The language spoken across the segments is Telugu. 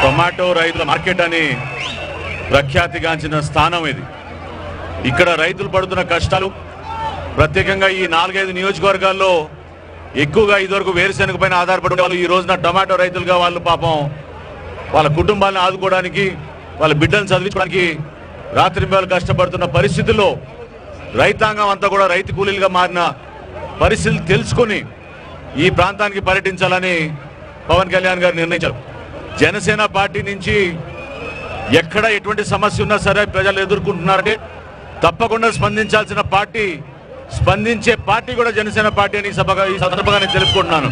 టొమాటో రైతుల మార్కెట్ అని ప్రఖ్యాతిగాంచిన స్థానం ఇది ఇక్కడ రైతులు పడుతున్న కష్టాలు ప్రత్యేకంగా ఈ నాలుగైదు నియోజకవర్గాల్లో ఎక్కువగా ఇదివరకు వేరుశెనగ పైన ఆధారపడే వాళ్ళు ఈ రోజున టొమాటో రైతులుగా వాళ్ళు పాపం వాళ్ళ కుటుంబాలను ఆదుకోవడానికి వాళ్ళ బిడ్డలను చదివించడానికి రాత్రి వేళ కష్టపడుతున్న పరిస్థితుల్లో రైతాంగం అంతా కూడా రైతు కూలీలుగా మారిన పరిస్థితులు తెలుసుకొని ఈ ప్రాంతానికి పర్యటించాలని పవన్ కళ్యాణ్ గారు నిర్ణయించారు జనసేన పార్టీ నుంచి ఎక్కడ ఎటువంటి సమస్య ఉన్నా సరే ప్రజలు ఎదుర్కొంటున్నారంటే తప్పకుండా స్పందించాల్సిన పార్టీ స్పందించే పార్టీ కూడా జనసేన పార్టీ అని ఈ సభగా ఈ సందర్భంగా నేను తెలుపుకుంటున్నాను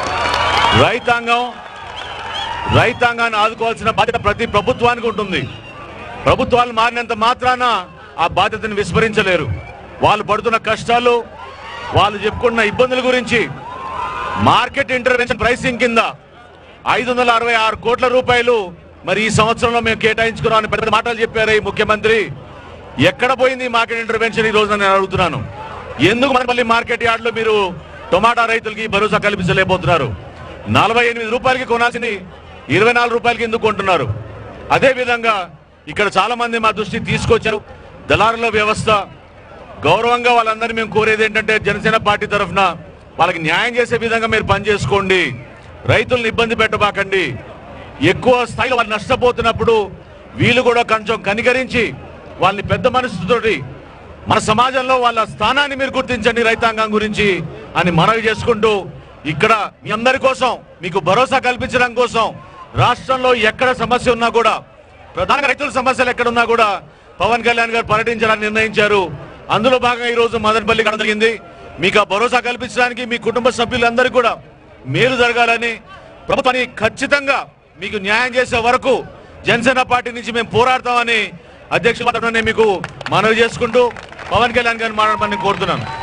రైతాంగం రైతాంగాన్ని ఆదుకోవాల్సిన బాధ్యత ప్రతి ప్రభుత్వానికి ఉంటుంది ప్రభుత్వాలు మారినంత మాత్రాన ఆ బాధ్యతను విస్మరించలేరు వాళ్ళు పడుతున్న కష్టాలు వాళ్ళు చెప్పుకున్న ఇబ్బందుల గురించి మార్కెట్ ఇంటర్వెన్షన్ ప్రైసింగ్ కింద ఐదు వందల అరవై ఆరు కోట్ల రూపాయలు మరి ఈ సంవత్సరంలో మేము కేటాయించుకున్నామని పెద్ద పెద్ద మాటలు చెప్పారు ఈ ముఖ్యమంత్రి ఎక్కడ పోయింది ఈ మార్కెట్ ఇంటర్వెన్షన్ ఈ రోజున నేను అడుగుతున్నాను ఎందుకు మనపల్లి మార్కెట్ యార్డ్లో మీరు టొమాటా రైతులకి భరోసా కల్పించలేకపోతున్నారు నలభై ఎనిమిది రూపాయలకి కొనాల్సింది ఇరవై నాలుగు రూపాయలకి ఎందుకు కొంటున్నారు అదే విధంగా ఇక్కడ చాలా మంది మా దృష్టి తీసుకొచ్చారు దళారుల వ్యవస్థ గౌరవంగా వాళ్ళందరినీ మేము కోరేది ఏంటంటే జనసేన పార్టీ తరఫున వాళ్ళకి న్యాయం చేసే విధంగా మీరు పనిచేసుకోండి రైతులను ఇబ్బంది పెట్టబాకండి ఎక్కువ స్థాయిలో వాళ్ళు నష్టపోతున్నప్పుడు వీళ్ళు కూడా కొంచెం కనికరించి వాళ్ళని పెద్ద మనసుతోటి మన సమాజంలో వాళ్ళ స్థానాన్ని మీరు గుర్తించండి రైతాంగం గురించి అని మనవి చేసుకుంటూ ఇక్కడ మీ అందరి కోసం మీకు భరోసా కల్పించడం కోసం రాష్ట్రంలో ఎక్కడ సమస్య ఉన్నా కూడా ప్రధాన రైతుల సమస్యలు ఎక్కడున్నా కూడా పవన్ కళ్యాణ్ గారు పర్యటించాలని నిర్ణయించారు అందులో భాగంగా ఈ రోజు మదనపల్లి కడ జరిగింది మీకు ఆ భరోసా కల్పించడానికి మీ కుటుంబ సభ్యులందరికీ కూడా మేలు జరగాలని ప్రభుత్వాన్ని ఖచ్చితంగా మీకు న్యాయం చేసే వరకు జనసేన పార్టీ నుంచి మేము పోరాడతామని అధ్యక్షుల మీకు మనవి చేసుకుంటూ పవన్ కళ్యాణ్ గారిని మాట్లాడమని కోరుతున్నాను